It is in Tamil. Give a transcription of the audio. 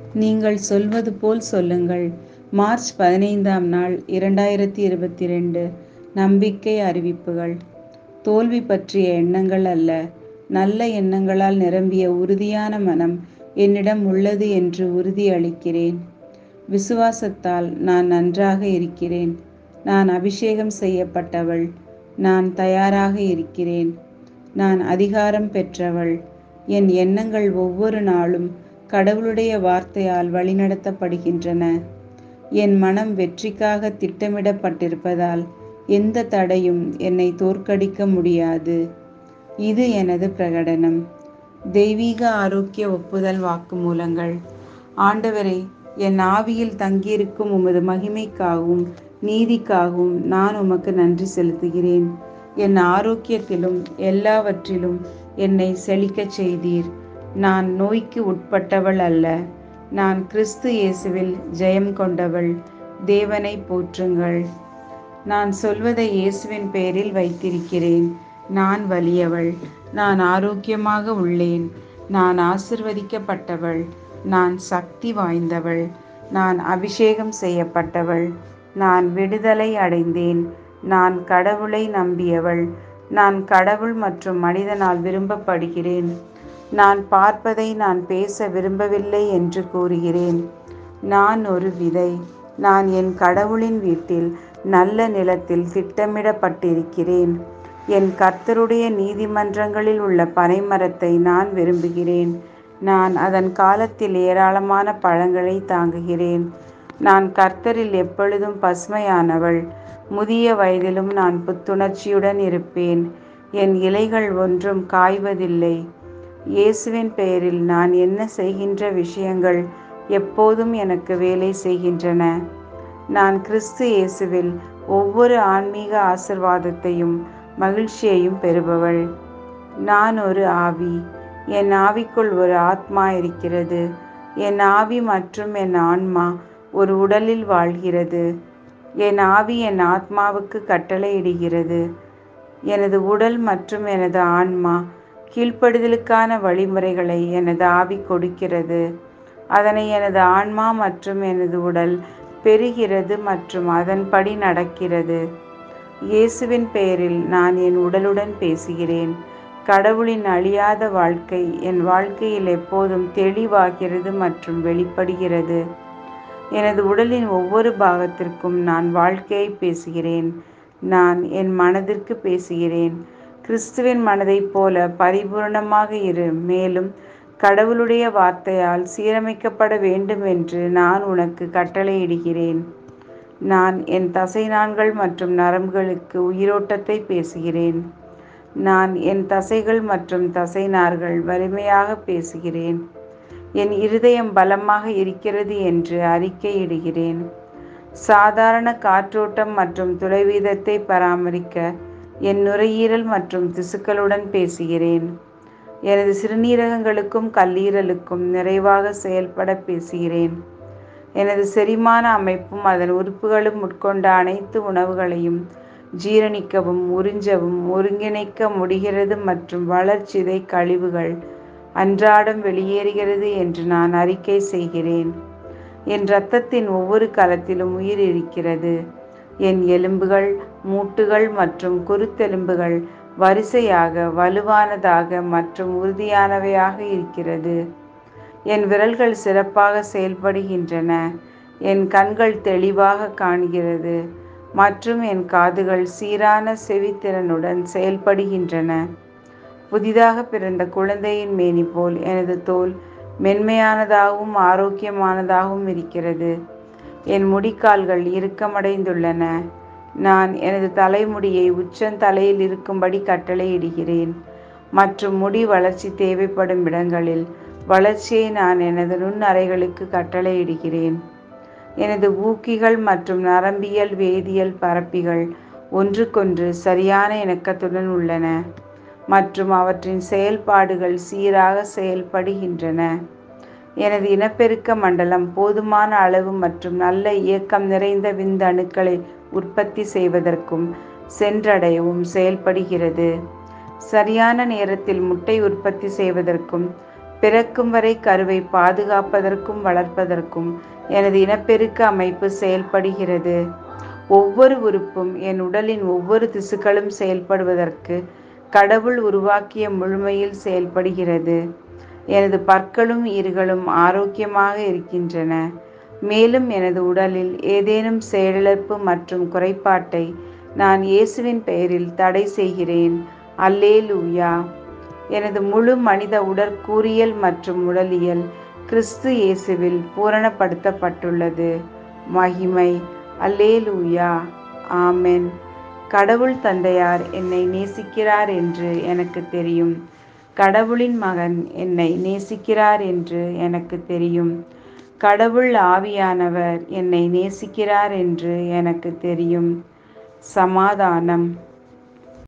நீங்கள் சொல்வது போல் சொல்லுங்கள் மார்ச் பதினைந்தாம் நாள் இரண்டாயிரத்தி இருபத்தி ரெண்டு நம்பிக்கை அறிவிப்புகள் தோல்வி பற்றிய எண்ணங்கள் அல்ல நல்ல எண்ணங்களால் நிரம்பிய உறுதியான மனம் என்னிடம் உள்ளது என்று உறுதி அளிக்கிறேன் விசுவாசத்தால் நான் நன்றாக இருக்கிறேன் நான் அபிஷேகம் செய்யப்பட்டவள் நான் தயாராக இருக்கிறேன் நான் அதிகாரம் பெற்றவள் என் எண்ணங்கள் ஒவ்வொரு நாளும் கடவுளுடைய வார்த்தையால் வழிநடத்தப்படுகின்றன என் மனம் வெற்றிக்காக திட்டமிடப்பட்டிருப்பதால் எந்த தடையும் என்னை தோற்கடிக்க முடியாது இது எனது பிரகடனம் தெய்வீக ஆரோக்கிய ஒப்புதல் வாக்குமூலங்கள் ஆண்டவரே என் ஆவியில் தங்கியிருக்கும் உமது மகிமைக்காகவும் நீதிக்காகவும் நான் உமக்கு நன்றி செலுத்துகிறேன் என் ஆரோக்கியத்திலும் எல்லாவற்றிலும் என்னை செழிக்கச் செய்தீர் நான் நோய்க்கு உட்பட்டவள் அல்ல நான் கிறிஸ்து இயேசுவில் ஜெயம் கொண்டவள் தேவனை போற்றுங்கள் நான் சொல்வதை இயேசுவின் பெயரில் வைத்திருக்கிறேன் நான் வலியவள் நான் ஆரோக்கியமாக உள்ளேன் நான் ஆசிர்வதிக்கப்பட்டவள் நான் சக்தி வாய்ந்தவள் நான் அபிஷேகம் செய்யப்பட்டவள் நான் விடுதலை அடைந்தேன் நான் கடவுளை நம்பியவள் நான் கடவுள் மற்றும் மனிதனால் விரும்பப்படுகிறேன் நான் பார்ப்பதை நான் பேச விரும்பவில்லை என்று கூறுகிறேன் நான் ஒரு விதை நான் என் கடவுளின் வீட்டில் நல்ல நிலத்தில் திட்டமிடப்பட்டிருக்கிறேன் என் கர்த்தருடைய நீதிமன்றங்களில் உள்ள பனைமரத்தை நான் விரும்புகிறேன் நான் அதன் காலத்தில் ஏராளமான பழங்களை தாங்குகிறேன் நான் கர்த்தரில் எப்பொழுதும் பசுமையானவள் முதிய வயதிலும் நான் புத்துணர்ச்சியுடன் இருப்பேன் என் இலைகள் ஒன்றும் காய்வதில்லை இயேசுவின் பெயரில் நான் என்ன செய்கின்ற விஷயங்கள் எப்போதும் எனக்கு வேலை செய்கின்றன நான் கிறிஸ்து இயேசுவில் ஒவ்வொரு ஆன்மீக ஆசிர்வாதத்தையும் மகிழ்ச்சியையும் பெறுபவள் நான் ஒரு ஆவி என் ஆவிக்குள் ஒரு ஆத்மா இருக்கிறது என் ஆவி மற்றும் என் ஆன்மா ஒரு உடலில் வாழ்கிறது என் ஆவி என் ஆத்மாவுக்கு கட்டளையிடுகிறது எனது உடல் மற்றும் எனது ஆன்மா கீழ்ப்படுதலுக்கான வழிமுறைகளை எனது ஆவி கொடுக்கிறது அதனை எனது ஆன்மா மற்றும் எனது உடல் பெறுகிறது மற்றும் அதன்படி நடக்கிறது இயேசுவின் பெயரில் நான் என் உடலுடன் பேசுகிறேன் கடவுளின் அழியாத வாழ்க்கை என் வாழ்க்கையில் எப்போதும் தெளிவாகிறது மற்றும் வெளிப்படுகிறது எனது உடலின் ஒவ்வொரு பாகத்திற்கும் நான் வாழ்க்கையை பேசுகிறேன் நான் என் மனதிற்கு பேசுகிறேன் கிறிஸ்துவின் மனதைப் போல பரிபூர்ணமாக இரு மேலும் கடவுளுடைய வார்த்தையால் சீரமைக்கப்பட வேண்டும் என்று நான் உனக்கு கட்டளையிடுகிறேன் நான் என் தசைநான்கள் மற்றும் நரம்புகளுக்கு உயிரோட்டத்தை பேசுகிறேன் நான் என் தசைகள் மற்றும் தசைநார்கள் வலிமையாக பேசுகிறேன் என் இருதயம் பலமாக இருக்கிறது என்று அறிக்கையிடுகிறேன் சாதாரண காற்றோட்டம் மற்றும் துளைவீதத்தை பராமரிக்க என் நுரையீரல் மற்றும் திசுக்களுடன் பேசுகிறேன் எனது சிறுநீரகங்களுக்கும் கல்லீரலுக்கும் நிறைவாக செயல்பட பேசுகிறேன் எனது செரிமான அமைப்பும் அதன் உறுப்புகளும் உட்கொண்ட அனைத்து உணவுகளையும் ஜீரணிக்கவும் உறிஞ்சவும் ஒருங்கிணைக்க முடிகிறது மற்றும் வளர்ச்சிதை கழிவுகள் அன்றாடம் வெளியேறுகிறது என்று நான் அறிக்கை செய்கிறேன் என் இரத்தத்தின் ஒவ்வொரு கலத்திலும் உயிர் இருக்கிறது என் எலும்புகள் மூட்டுகள் மற்றும் குருத்தெலும்புகள் வரிசையாக வலுவானதாக மற்றும் உறுதியானவையாக இருக்கிறது என் விரல்கள் சிறப்பாக செயல்படுகின்றன என் கண்கள் தெளிவாக காண்கிறது மற்றும் என் காதுகள் சீரான செவித்திறனுடன் செயல்படுகின்றன புதிதாக பிறந்த குழந்தையின் மேனி போல் எனது தோல் மென்மையானதாகவும் ஆரோக்கியமானதாகவும் இருக்கிறது என் முடிக்கால்கள் இறுக்கமடைந்துள்ளன நான் எனது தலைமுடியை உச்சந்தலையில் இருக்கும்படி கட்டளையிடுகிறேன் மற்றும் முடி வளர்ச்சி தேவைப்படும் இடங்களில் வளர்ச்சியை நான் எனது நுண்ணறைகளுக்கு கட்டளையிடுகிறேன் எனது ஊக்கிகள் மற்றும் நரம்பியல் வேதியியல் பரப்பிகள் ஒன்றுக்கொன்று சரியான இணக்கத்துடன் உள்ளன மற்றும் அவற்றின் செயல்பாடுகள் சீராக செயல்படுகின்றன எனது இனப்பெருக்க மண்டலம் போதுமான அளவு மற்றும் நல்ல இயக்கம் நிறைந்த விந்தணுக்களை உற்பத்தி செய்வதற்கும் சென்றடையவும் செயல்படுகிறது சரியான நேரத்தில் முட்டை உற்பத்தி செய்வதற்கும் பிறக்கும் வரை கருவை பாதுகாப்பதற்கும் வளர்ப்பதற்கும் எனது இனப்பெருக்க அமைப்பு செயல்படுகிறது ஒவ்வொரு உறுப்பும் என் உடலின் ஒவ்வொரு திசுக்களும் செயல்படுவதற்கு கடவுள் உருவாக்கிய முழுமையில் செயல்படுகிறது எனது பற்களும் ஈறுகளும் ஆரோக்கியமாக இருக்கின்றன மேலும் எனது உடலில் ஏதேனும் செயலிழப்பு மற்றும் குறைபாட்டை நான் இயேசுவின் பெயரில் தடை செய்கிறேன் அல்லேலூயா எனது முழு மனித உடற்கூறியல் மற்றும் உடலியல் கிறிஸ்து இயேசுவில் பூரணப்படுத்தப்பட்டுள்ளது மகிமை அல்லேலூயா ஆமென் கடவுள் தந்தையார் என்னை நேசிக்கிறார் என்று எனக்கு தெரியும் கடவுளின் மகன் என்னை நேசிக்கிறார் என்று எனக்கு தெரியும் கடவுள் ஆவியானவர் என்னை நேசிக்கிறார் என்று எனக்கு தெரியும் சமாதானம்